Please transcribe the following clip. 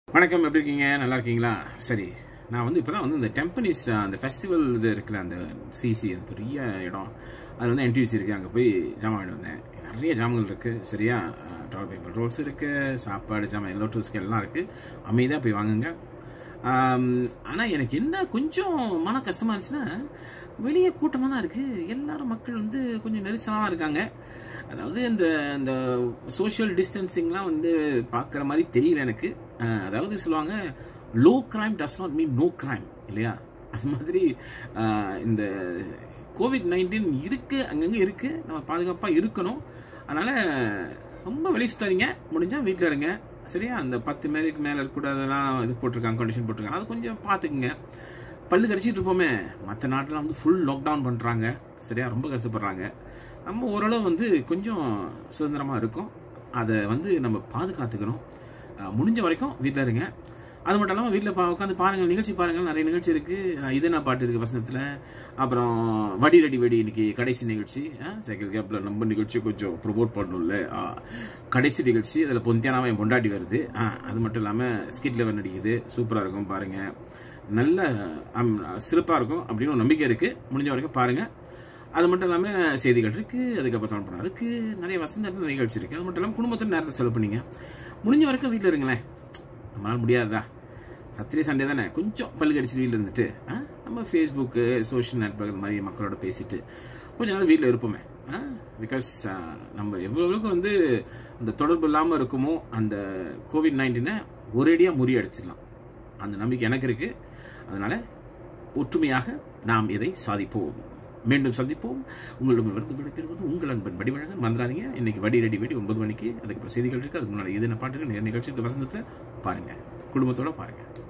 வணக்கம் எப்படி இருக்கீங்க நல்லா இருக்கீங்களா சரி நான் வந்து இப்போதான் வந்து இந்த டெம்பனிஸ் அந்த ஃபெஸ்டிவல் இது இருக்குல்ல அந்த சிசி அது பெரிய இடம் அது வந்து என்டிசி இருக்குது அங்கே போய் ஜாமான் வாங்கிட்டு வந்தேன் நிறைய ஜாமான்கள் இருக்குது சரியா டால் பேப்பர் ரோல்ஸ் இருக்குது சாப்பாடு ஜாமான் எல்லோ டூஸ்க்கு எல்லாம் இருக்குது அமைதியாக போய் வாங்குங்க ஆனால் எனக்கு என்ன கொஞ்சம் மன கஷ்டமாக இருந்துச்சுன்னா வெளியே கூட்டமாக தான் இருக்குது எல்லாரும் மக்கள் வந்து கொஞ்சம் நெரிசலாக தான் இருக்காங்க அதாவது இந்த இந்த சோஷியல் டிஸ்டன்சிங்லாம் வந்து பார்க்குற மாதிரி தெரியல எனக்கு அஹ், அதாவது சொல்லுவாங்க low crime does not mean no crime இல்லையா அது மாதிரி அஹ், இந்த கோவிட் நைன்டீன் இருக்குது அங்கங்கே இருக்குது நம்ம பாதுகாப்பாக இருக்கணும் அதனால் ரொம்ப வெளியே சுத்தாதீங்க முடிஞ்சால் வீட்டில் இருங்க சரியா அந்த பத்து மேலுக்கு மேலே இருக்கக்கூடாதெல்லாம் இது போட்டிருக்காங்க கண்டிஷன் போட்டிருக்காங்க அது கொஞ்சம் பார்த்துக்குங்க பல்லு கடிச்சிட்டு இருப்போமே மற்ற நாட்டில் வந்து ஃபுல் லாக்டவுன் பண்ணுறாங்க சரியா ரொம்ப கஷ்டப்படுறாங்க நம்ம ஓரளவு வந்து கொஞ்சம் சுதந்திரமாக இருக்கும் அதை வந்து நம்ம பாதுகாத்துக்கணும் அஹ் முடிஞ்ச வரைக்கும் வீட்டில் இருங்க அது மட்டும் இல்லாமல் வீட்டில் பா உட்காந்து பாருங்கள் நிகழ்ச்சி பாருங்கள் நிறைய நிகழ்ச்சி இருக்குது இது என்ன பாட்டு இருக்குது வசனத்தில் அப்புறம் வடி ரெடி வெடி இன்னைக்கு கடைசி நிகழ்ச்சி செகண்ட் கேப்பில் நம்ம நிகழ்ச்சி கொஞ்சம் ப்ரொமோட் பண்ணணும்ல ஆ, கடைசி நிகழ்ச்சி அதில் பொந்தியானாம என் பொண்டாட்டி வருது ஆ, அது மட்டும் இல்லாமல் ஸ்கிட் லெவல் நடிக்குது சூப்பராக இருக்கும் பாருங்கள் நல்ல சிறப்பாக இருக்கும் அப்படின்னு ஒரு நம்பிக்கை இருக்குது முடிஞ்ச வரைக்கும் பாருங்கள் அது மட்டும் இல்லாமல் செய்திகள் இருக்குது அதுக்கப்புறம் படம் இருக்குது நிறைய வசந்த நிகழ்ச்சி இருக்குது அது மட்டும் இல்லாமல் குடும்பத்தில் நேரத்தை செலவு பண்ணீங்க முடிஞ்ச வரைக்கும் வீட்டில் இருங்களேன் நம்மளால முடியாதா சத்திரிய சண்டே தானே கொஞ்சம் பல்லு கடிச்சிட்டு வீட்டில் இருந்துட்டு ஆ, நம்ம ஃபேஸ்புக்கு சோஷியல் நெட்ஒர்க் இந்த மாதிரி மக்களோட பேசிட்டு கொஞ்ச நாள் வீட்டில் இருப்போமே பிகாஸ் நம்ம எவ்வளவுக்கு வந்து இந்த தொடர்பு இல்லாமல் இருக்குமோ அந்த கோவிட் நைன்டீனை ஒரேடியாக முறியடிச்சிடலாம் அந்த நம்பிக்கை எனக்கு இருக்கு அதனால ஒற்றுமையாக நாம் இதை சாதிப்போம் மீண்டும் சந்திப்போம் உங்களிடம் விருது விடைபெறுவது உங்கள் அன்பன் வடிவழகன் மறந்துடாதீங்க இன்னைக்கு வடி ரெடி வெடி ஒன்பது மணிக்கு அதுக்கப்புறம் செய்திகள் இருக்கு அதுக்கு முன்னாடி எது என்ன பாட்டு நிகழ்ச்சி இருக்கு வசந்தத்தில் பாருங்க குடும்பத்தோட பாருங்க